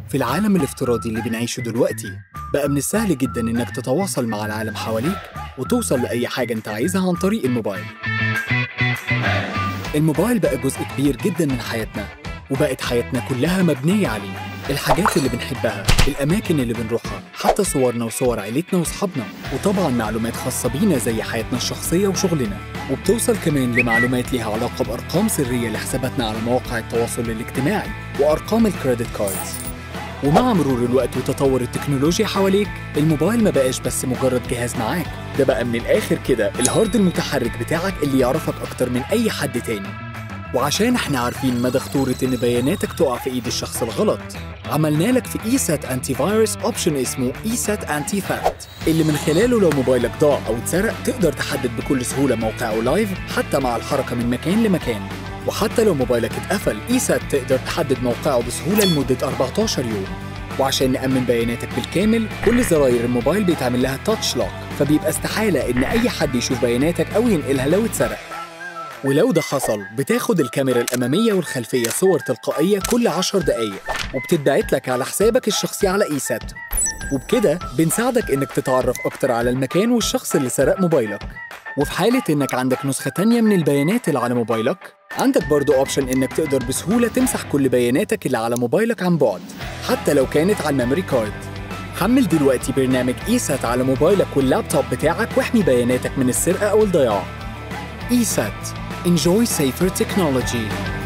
في العالم الافتراضي اللي بنعيشه دلوقتي بقى من السهل جدا إنك تتواصل مع العالم حواليك وتوصل لأي حاجة أنت عايزها عن طريق الموبايل الموبايل بقى جزء كبير جدا من حياتنا وبقت حياتنا كلها مبنية عليه الحاجات اللي بنحبها الأماكن اللي بنروحها حتى صورنا وصور عيلتنا وصحابنا وطبعا معلومات خاصة بينا زي حياتنا الشخصية وشغلنا وبتوصل كمان لمعلومات ليها علاقة بأرقام سرية لحساباتنا على مواقع التواصل الاجتماعي وأرقام الكريدت كاردز ومع مرور الوقت وتطور التكنولوجيا حواليك الموبايل ما بقاش بس مجرد جهاز معاك ده بقى من الآخر كده الهارد المتحرك بتاعك اللي يعرفك أكتر من أي حد تاني وعشان احنا عارفين مدى خطورة إن بياناتك تقع في إيد الشخص الغلط عملنا لك في ايسات انتي فيروس اوبشن اسمه ايسات انتي فات اللي من خلاله لو موبايلك ضاع او اتسرق تقدر تحدد بكل سهولة موقعه لايف حتى مع الحركة من مكان لمكان وحتى لو موبايلك اتقفل ايسات تقدر تحدد موقعه بسهولة لمدة 14 يوم وعشان نأمن بياناتك بالكامل كل زراير الموبايل بيتعمل لها تاتش لوك فبيبقى استحالة إن أي حد يشوف بياناتك أو ينقلها لو اتسرق ولو ده حصل بتاخد الكاميرا الأمامية والخلفية صور تلقائية كل 10 دقايق وبتتبعت لك على حسابك الشخصي على ايسات وبكده بنساعدك إنك تتعرف أكتر على المكان والشخص اللي سرق موبايلك وفي حالة إنك عندك نسخة تانية من البيانات اللي على موبايلك عندك برضو أوبشن إنك تقدر بسهولة تمسح كل بياناتك اللي على موبايلك عن بعد حتى لو كانت على الميموري كارد حمل دلوقتي برنامج ايسات على موبايلك واللابتوب بتاعك واحمي بياناتك من السرقة أو الضياع ايسات Enjoy safer technology